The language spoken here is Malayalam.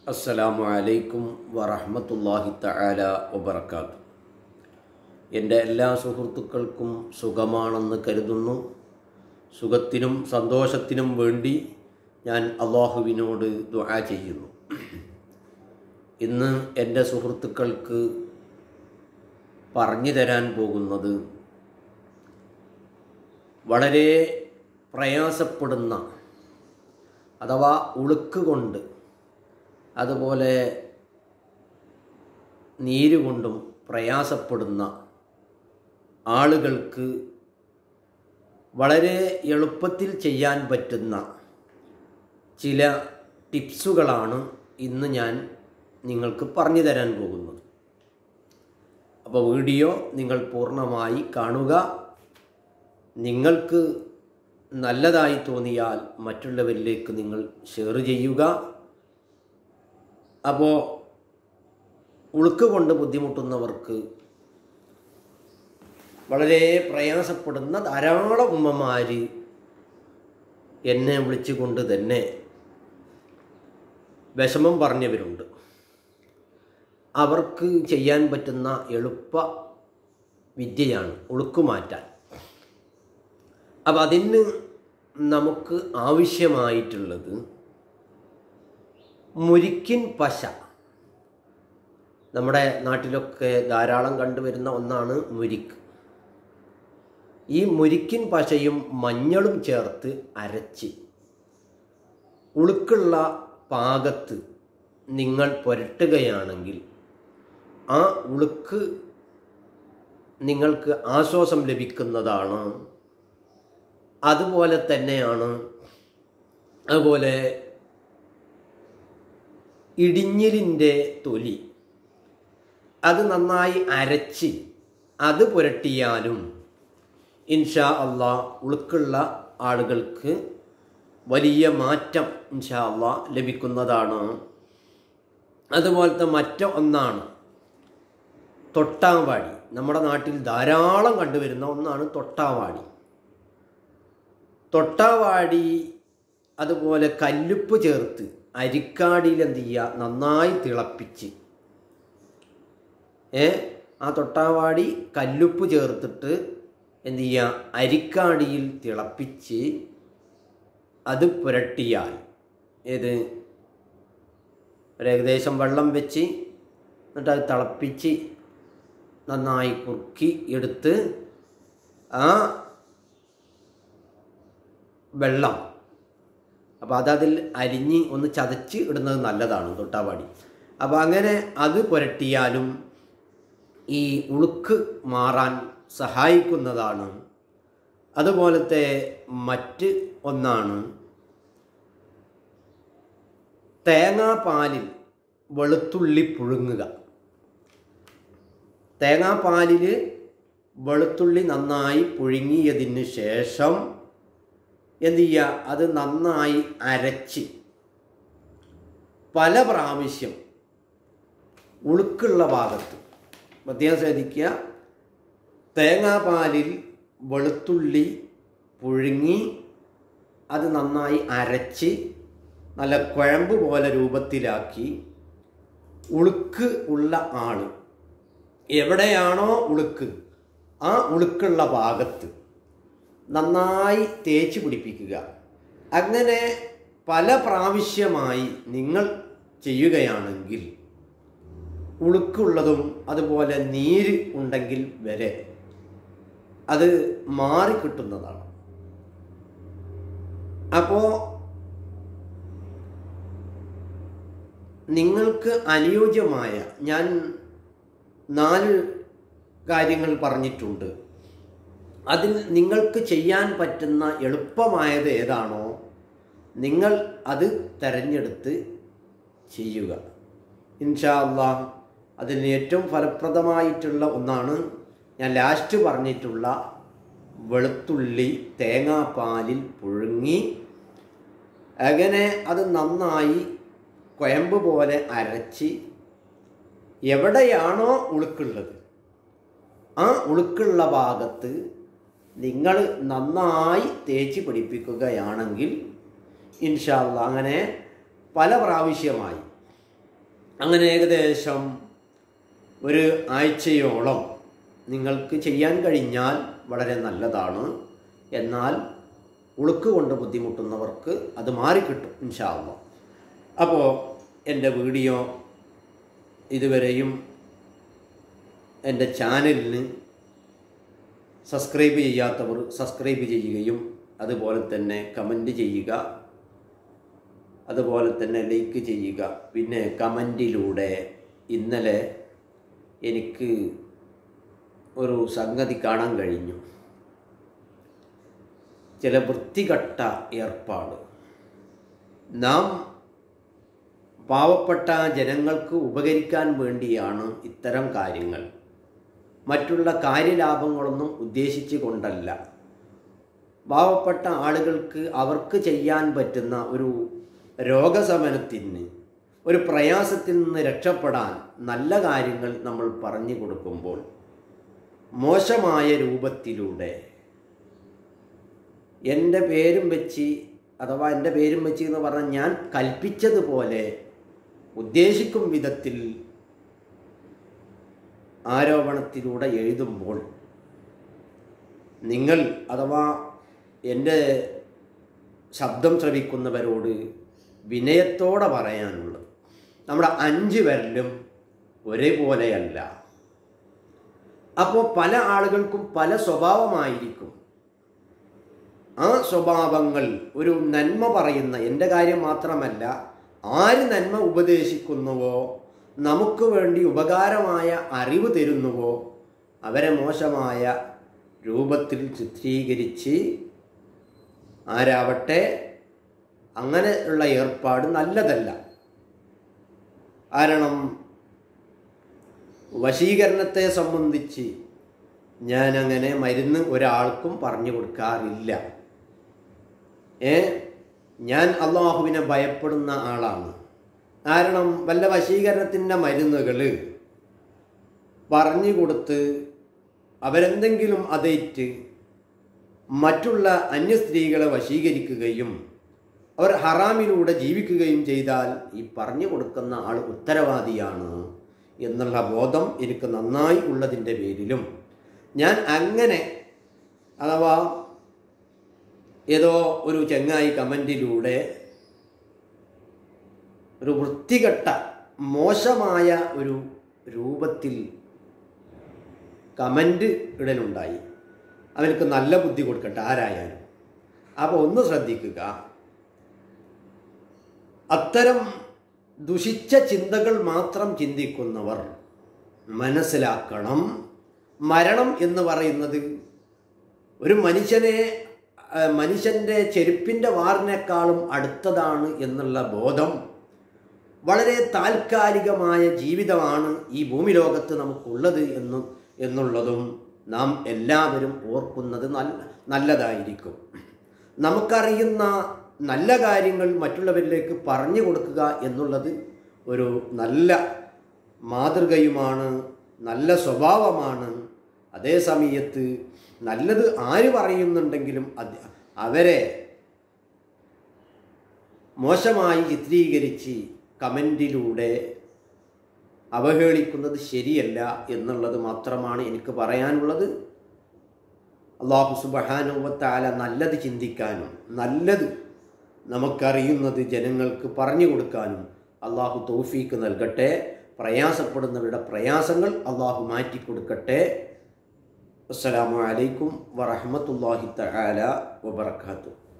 അസ്സലാമു അലൈക്കും വറഹ്മത്തുള്ളാഹി തആല വബറകാത്ത് എൻ്റെ എല്ലാ സുഹൃത്തുക്കൾക്കും സുഖമാണെന്ന് കരുതുന്നു സുഖത്തിനും സന്തോഷത്തിനും വേണ്ടി ഞാൻ അള്ളാഹുവിനോട് ദുആ ചെയ്യുന്നു ഇന്ന് എൻ്റെ സുഹൃത്തുക്കൾക്ക് പറഞ്ഞു തരാൻ പോകുന്നത് വളരെ പ്രയാസപ്പെടുന്ന അഥവാ ഉളുക്ക് കൊണ്ട് അതുപോലെ നീര് കൊണ്ടും പ്രയാസപ്പെടുന്ന ആളുകൾക്ക് വളരെ എളുപ്പത്തിൽ ചെയ്യാൻ പറ്റുന്ന ചില ടിപ്സുകളാണ് ഇന്ന് ഞാൻ നിങ്ങൾക്ക് പറഞ്ഞു തരാൻ പോകുന്നത് അപ്പോൾ വീഡിയോ നിങ്ങൾ പൂർണ്ണമായി കാണുക നിങ്ങൾക്ക് നല്ലതായി തോന്നിയാൽ മറ്റുള്ളവരിലേക്ക് നിങ്ങൾ ഷെയർ ചെയ്യുക അപ്പോൾ ഉളുക്ക് കൊണ്ട് ബുദ്ധിമുട്ടുന്നവർക്ക് വളരെ പ്രയാസപ്പെടുന്ന ധാരാളം ഉമ്മമാർ എന്നെ വിളിച്ചുകൊണ്ട് തന്നെ വിഷമം പറഞ്ഞവരുണ്ട് അവർക്ക് ചെയ്യാൻ പറ്റുന്ന എളുപ്പ വിദ്യയാണ് ഉളുക്ക് മാറ്റാൻ അപ്പം അതിന് നമുക്ക് ആവശ്യമായിട്ടുള്ളത് മുരിക്കിൻ പശ നമ്മുടെ നാട്ടിലൊക്കെ ധാരാളം കണ്ടുവരുന്ന ഒന്നാണ് മുരിക്ക് ഈ മുരിക്കിൻ പശയും മഞ്ഞളും ചേർത്ത് അരച്ച് ഉളുക്കുള്ള പാകത്ത് നിങ്ങൾ പുരട്ടുകയാണെങ്കിൽ ആ ഉളുക്ക് നിങ്ങൾക്ക് ആശ്വാസം ലഭിക്കുന്നതാണ് അതുപോലെ തന്നെയാണ് അതുപോലെ ഇടിഞ്ഞിലിൻ്റെ തൊലി അത് നന്നായി അരച്ച് അത് പുരട്ടിയാലും ഇൻഷാ അള്ളാ ഉളുക്കുള്ള ആളുകൾക്ക് വലിയ മാറ്റം ഇൻഷാ അള്ളാ ലഭിക്കുന്നതാണ് അതുപോലത്തെ മറ്റ ഒന്നാണ് തൊട്ടാവാടി നമ്മുടെ നാട്ടിൽ ധാരാളം കണ്ടുവരുന്ന ഒന്നാണ് തൊട്ടാവാടി തൊട്ടാവാടി അതുപോലെ കല്ലുപ്പ് ചേർത്ത് അരിക്കാടിയിൽ എന്ത് ചെയ്യുക നന്നായി തിളപ്പിച്ച് ഏ ആ തൊട്ടാവാടി കല്ലുപ്പ് ചേർത്തിട്ട് എന്ത് ചെയ്യുക അരിക്കാടിയിൽ തിളപ്പിച്ച് അത് പുരട്ടിയാൽ ഏത് ഒരേകദേശം വെള്ളം വെച്ച് എന്നിട്ട് അത് തിളപ്പിച്ച് നന്നായി കുറുക്കി എടുത്ത് ആ വെള്ളം അപ്പോൾ അതതിൽ അരിഞ്ഞ് ഒന്ന് ചതച്ച് ഇടുന്നത് നല്ലതാണ് തൊട്ടാവാടി അപ്പോൾ അങ്ങനെ അത് പുരട്ടിയാലും ഈ ഉളുക്ക് മാറാൻ സഹായിക്കുന്നതാണ് അതുപോലത്തെ മറ്റ് ഒന്നാണ് തേങ്ങാപ്പാലിൽ വെളുത്തുള്ളി പുഴുങ്ങുക തേങ്ങാപ്പാലിൽ വെളുത്തുള്ളി നന്നായി പുഴുങ്ങിയതിന് ശേഷം എന്ത് ചെയ്യുക അത് നന്നായി അരച്ച് പല പ്രാവശ്യം ഉളുക്കുള്ള ഭാഗത്ത് പ്രത്യേകം ശ്രദ്ധിക്കുക തേങ്ങാപ്പാലിൽ വെളുത്തുള്ളി പുഴുങ്ങി അത് നന്നായി അരച്ച് നല്ല കുഴമ്പ് പോലെ രൂപത്തിലാക്കി ഉളുക്ക് ഉള്ള ആൾ എവിടെയാണോ ഉളുക്ക് ആ ഉളുക്കുള്ള ഭാഗത്ത് നന്നായി തേച്ച് പിടിപ്പിക്കുക അങ്ങനെ പല പ്രാവശ്യമായി നിങ്ങൾ ചെയ്യുകയാണെങ്കിൽ ഉളുക്കുള്ളതും അതുപോലെ നീര് ഉണ്ടെങ്കിൽ വരെ അത് മാറിക്കിട്ടുന്നതാണ് അപ്പോൾ നിങ്ങൾക്ക് അനുയോജ്യമായ ഞാൻ നാല് കാര്യങ്ങൾ പറഞ്ഞിട്ടുണ്ട് അതിൽ നിങ്ങൾക്ക് ചെയ്യാൻ പറ്റുന്ന എളുപ്പമായത് ഏതാണോ നിങ്ങൾ അത് തിരഞ്ഞെടുത്ത് ചെയ്യുക ഇൻഷാ അള്ളാഹ് അതിന് ഏറ്റവും ഫലപ്രദമായിട്ടുള്ള ഒന്നാണ് ഞാൻ ലാസ്റ്റ് പറഞ്ഞിട്ടുള്ള വെളുത്തുള്ളി തേങ്ങാപ്പാലിൽ പുഴുങ്ങി അങ്ങനെ അത് നന്നായി കൊയമ്പ് പോലെ അരച്ച് എവിടെയാണോ ഉളുക്കുള്ളത് ആ ഉളുക്കുള്ള ഭാഗത്ത് നിങ്ങൾ നന്നായി തേച്ച് പിടിപ്പിക്കുകയാണെങ്കിൽ ഇൻഷാല്ല അങ്ങനെ പല പ്രാവശ്യമായി അങ്ങനെ ഏകദേശം ഒരു ആഴ്ചയോളം നിങ്ങൾക്ക് ചെയ്യാൻ കഴിഞ്ഞാൽ വളരെ നല്ലതാണ് എന്നാൽ ഉളുക്ക് കൊണ്ട് ബുദ്ധിമുട്ടുന്നവർക്ക് അത് മാറിക്കിട്ടും ഇൻഷാല്ല അപ്പോൾ എൻ്റെ വീഡിയോ ഇതുവരെയും എൻ്റെ ചാനലിന് സബ്സ്ക്രൈബ് ചെയ്യാത്തവർ സബ്സ്ക്രൈബ് ചെയ്യുകയും അതുപോലെ തന്നെ കമൻറ്റ് ചെയ്യുക അതുപോലെ തന്നെ ലൈക്ക് ചെയ്യുക പിന്നെ കമൻറ്റിലൂടെ ഇന്നലെ എനിക്ക് ഒരു സംഗതി കാണാൻ കഴിഞ്ഞു ചില വൃത്തികെട്ട ഏർപ്പാട് നാം പാവപ്പെട്ട ജനങ്ങൾക്ക് ഉപകരിക്കാൻ വേണ്ടിയാണ് ഇത്തരം കാര്യങ്ങൾ മറ്റുള്ള കാര്യലാഭങ്ങളൊന്നും ഉദ്ദേശിച്ചു കൊണ്ടല്ല പാവപ്പെട്ട ആളുകൾക്ക് അവർക്ക് ചെയ്യാൻ പറ്റുന്ന ഒരു രോഗശമനത്തിന് ഒരു പ്രയാസത്തിൽ നിന്ന് രക്ഷപ്പെടാൻ നല്ല കാര്യങ്ങൾ നമ്മൾ പറഞ്ഞു കൊടുക്കുമ്പോൾ മോശമായ രൂപത്തിലൂടെ എൻ്റെ പേരും വെച്ച് അഥവാ എൻ്റെ പേരും വെച്ച് എന്ന് പറഞ്ഞാൽ ഞാൻ കൽപ്പിച്ചതുപോലെ ഉദ്ദേശിക്കും വിധത്തിൽ ആരോപണത്തിലൂടെ എഴുതുമ്പോൾ നിങ്ങൾ അഥവാ എൻ്റെ ശബ്ദം ശ്രവിക്കുന്നവരോട് വിനയത്തോടെ പറയാനുള്ളത് നമ്മുടെ അഞ്ച് പേരിലും ഒരേപോലെയല്ല അപ്പോൾ പല ആളുകൾക്കും പല സ്വഭാവമായിരിക്കും ആ സ്വഭാവങ്ങൾ ഒരു നന്മ പറയുന്ന എൻ്റെ കാര്യം മാത്രമല്ല ആര് നന്മ ഉപദേശിക്കുന്നുവോ നമുക്ക് വേണ്ടി ഉപകാരമായ അറിവ് തരുന്നുവോ അവരെ മോശമായ രൂപത്തിൽ ചിത്രീകരിച്ച് ആരാവട്ടെ അങ്ങനെ ഉള്ള ഏർപ്പാട് നല്ലതല്ല കാരണം വശീകരണത്തെ സംബന്ധിച്ച് ഞാനങ്ങനെ മരുന്ന് ഒരാൾക്കും പറഞ്ഞു കൊടുക്കാറില്ല ഏ ഞാൻ അള്ളാഹുവിനെ ഭയപ്പെടുന്ന ആളാണ് കാരണം വല്ല വശീകരണത്തിൻ്റെ മരുന്നുകൾ പറഞ്ഞു കൊടുത്ത് അവരെന്തെങ്കിലും അതേറ്റ് മറ്റുള്ള അന്യ സ്ത്രീകളെ വശീകരിക്കുകയും അവർ ഹറാമിലൂടെ ജീവിക്കുകയും ചെയ്താൽ ഈ പറഞ്ഞു കൊടുക്കുന്ന ആൾ ഉത്തരവാദിയാണ് എന്നുള്ള ബോധം എനിക്ക് നന്നായി ഉള്ളതിൻ്റെ പേരിലും ഞാൻ അങ്ങനെ അഥവാ ഏതോ ഒരു ചെങ്ങായി കമൻറ്റിലൂടെ ഒരു വൃത്തികെട്ട മോശമായ ഒരു രൂപത്തിൽ കമൻറ്റ് ഇടലുണ്ടായി അവർക്ക് നല്ല ബുദ്ധി കൊടുക്കട്ടെ ആരായാലും അപ്പോൾ ഒന്ന് ശ്രദ്ധിക്കുക അത്തരം ദുഷിച്ച ചിന്തകൾ മാത്രം ചിന്തിക്കുന്നവർ മനസ്സിലാക്കണം മരണം എന്ന് പറയുന്നത് ഒരു മനുഷ്യനെ ആ, മനുഷ്യൻ്റെ ചെരുപ്പിൻ്റെ വാറിനേക്കാളും അടുത്തതാണ് എന്നുള്ള ബോധം വളരെ താൽക്കാലികമായ ജീവിതമാണ് ഈ ഭൂമി ലോകത്ത് നമുക്കുള്ളത് എന്ന് എന്നുള്ളതും നാം എല്ലാവരും ഓർക്കുന്നത് നല്ല നല്ലതായിരിക്കും നമുക്കറിയുന്ന നല്ല കാര്യങ്ങൾ മറ്റുള്ളവരിലേക്ക് പറഞ്ഞു കൊടുക്കുക എന്നുള്ളത് ഒരു നല്ല മാതൃകയുമാണ് നല്ല സ്വഭാവമാണ് അതേ സമയത്ത് നല്ലത് ആര് പറയുന്നുണ്ടെങ്കിലും അത് അവരെ മോശമായി ചിത്രീകരിച്ച് കമൻറ്റിലൂടെ അവഹേളിക്കുന്നത് ശരിയല്ല എന്നുള്ളത് മാത്രമാണ് എനിക്ക് പറയാനുള്ളത് അള്ളാഹു സുബഹാനുവത്താല നല്ലത് ചിന്തിക്കാനും നല്ലത് നമുക്കറിയുന്നത് ജനങ്ങൾക്ക് പറഞ്ഞു കൊടുക്കാനും അള്ളാഹു തൗഫീക്ക് നൽകട്ടെ പ്രയാസപ്പെടുന്നവരുടെ പ്രയാസങ്ങൾ അള്ളാഹു മാറ്റിക്കൊടുക്കട്ടെ അസ്സലാമു അലൈക്കും വറഹമത്തല്ലാഹി തആല വബറകാതുഹു